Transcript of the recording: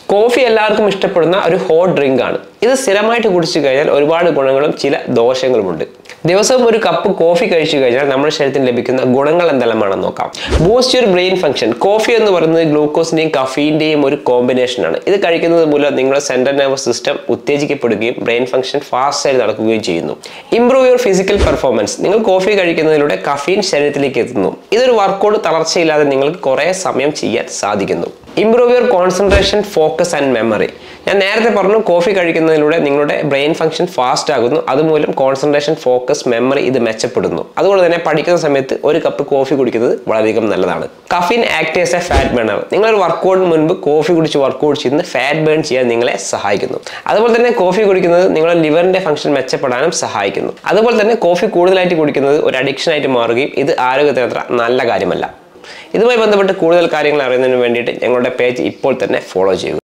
coffee എല്ലാവർക്കും ഇഷ്ടപ്പെടുന്ന ഒരു ഹോട്ട് ഡ്രിങ്ക് ആണ് ഇത് സ്ഥിരമായിട്ട് കുടിച്ചു കഴിഞ്ഞാൽ ഒരുപാട് ഗുണങ്ങളും ചില ദോഷങ്ങളുമുണ്ട് ദിവസവും ഒരു കപ്പ് കോഫി കഴിച്ചു കഴിഞ്ഞാൽ നമ്മുടെ ശരീരത്തിന് ലഭിക്കുന്ന ഗുണങ്ങൾ എന്തെല്ലാമാണെന്ന് നോക്കാം boost your brain function coffee എന്ന് പറയുന്നത് ഗ്ലൂക്കോസിന്റെയും കഫീന്റെയും ഒരു കോമ്പിനേഷൻ ആണ് ഇത് കഴിക്കുന്നത് മൂലം നിങ്ങളുടെ സെൻട്രൽ നെർവസ് സിസ്റ്റം ഉത്തേജിക്കപ്പെടുകയും ബ്രെയിൻ ഫംഗ്ഷൻ ഫാസ്റ്റ് ആയി നടക്കുകയും ചെയ്യുന്നു ഇംപ്രൂവ് യുവർ ഫിസിക്കൽ പെർഫോമൻസ് നിങ്ങൾ കോഫി കഴിക്കുന്നതിലൂടെ കഫീൻ ശരീരത്തിലേക്ക് എത്തുന്നു ഇതൊരു വർക്കൗട്ട് തളർച്ചയില്ലാതെ നിങ്ങൾക്ക് കുറേ സമയം ചെയ്യാൻ സാധിക്കുന്നു improve your concentration focus and memory ഞാൻ നേരത്തെ പറഞ്ഞു കോഫി കഴിക്കുന്നതിലൂടെ നിങ്ങളുടെ ബ്രെയിൻ ഫംഗ്ഷൻ ഫാസ്റ്റ് ആകുന്നു അതുമൂലം കോൺസെൻട്രേഷൻ ഫോക്കസ് മെമ്മറി ഇത് മെച്ചപ്പെടുന്നു അതുകൊണ്ട് തന്നെ പഠിക്കുന്ന സമയത്ത് ഒരു കപ്പ് കോഫി കുടിക്കുന്നത് വളരെയധികം നല്ലതാണ് caffeine act as a fat burner നിങ്ങളൊരു വർക്കൗട്ടിന് മുൻപ് കോഫി കുടിച്ച് വർക്കൗട്ട് ചെയ്യുന്ന ഫാറ്റ് ബേൺ ചെയ്യാൻ നിങ്ങളെ സഹായിക്കുന്നു അതുപോലെ തന്നെ കോഫി കുടിക്കുന്നത് നിങ്ങളുടെ ലിവറിന്റെ ഫംഗ്ഷൻ മെച്ചപ്പെടാനും സഹായിക്കുന്നു അതുപോലെ തന്നെ കോഫി കൂടുതലായിട്ട് കുടിക്കുന്നത് ഒരു അഡിക്ഷൻ ആയിട്ട് മാറുകയും ഇത് ആരോഗ്യത്തിന് അത്ര നല്ല കാര്യമല്ല ഇതുമായി ബന്ധപ്പെട്ട് കൂടുതൽ കാര്യങ്ങൾ അറിയുന്നതിന് വേണ്ടിയിട്ട് ഞങ്ങളുടെ പേജ് ഇപ്പോൾ തന്നെ ഫോളോ ചെയ്യുക